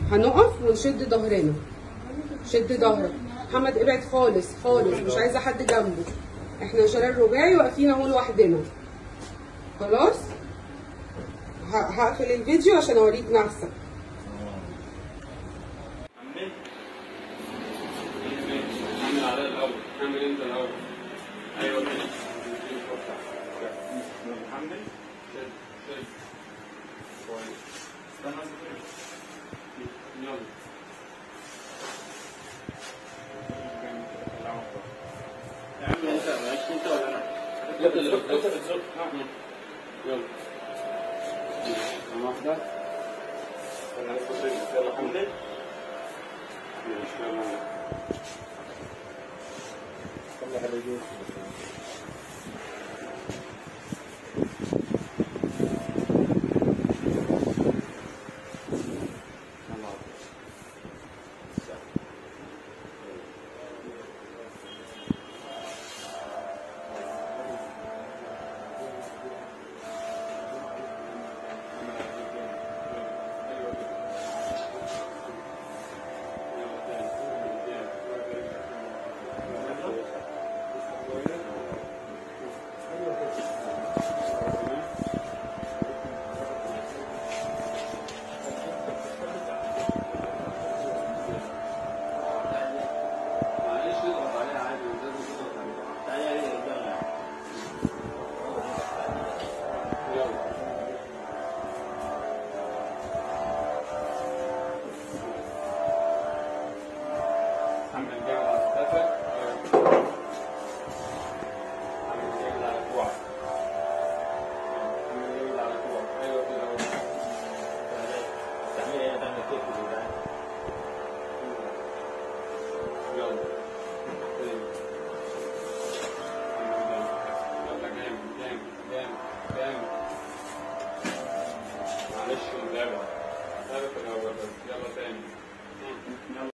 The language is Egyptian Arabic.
هنقف ونشد ظهرنا شد ظهرك محمد ابعد خالص خالص مش عايزه حد جنبه احنا شلال رباعي واقفين اهو لوحدنا خلاص ه- هقفل الفيديو عشان اوريك نفسك حمل حمل على الاول حمل انت الاول ايوه كده حمل شد شد كويس استنى يلا اعمل انت ماشي انت ولا انا؟ انت اللي بتزق يلا واحدة انا لسه يلا حمل ماشي يلا معلش اضغط عليها عادي مش لازم تضغط عليها تعالى عليها رجاله يلا حمل جامد على كتافك حمل جامد على كوعك حمل جامد على كوعك ايوه كده اهو تعمل ايه تعمل كيف كده يلا يلا جامد جامد جامد جامد معلش متابع متابع في الأول بس يلا تاني يلا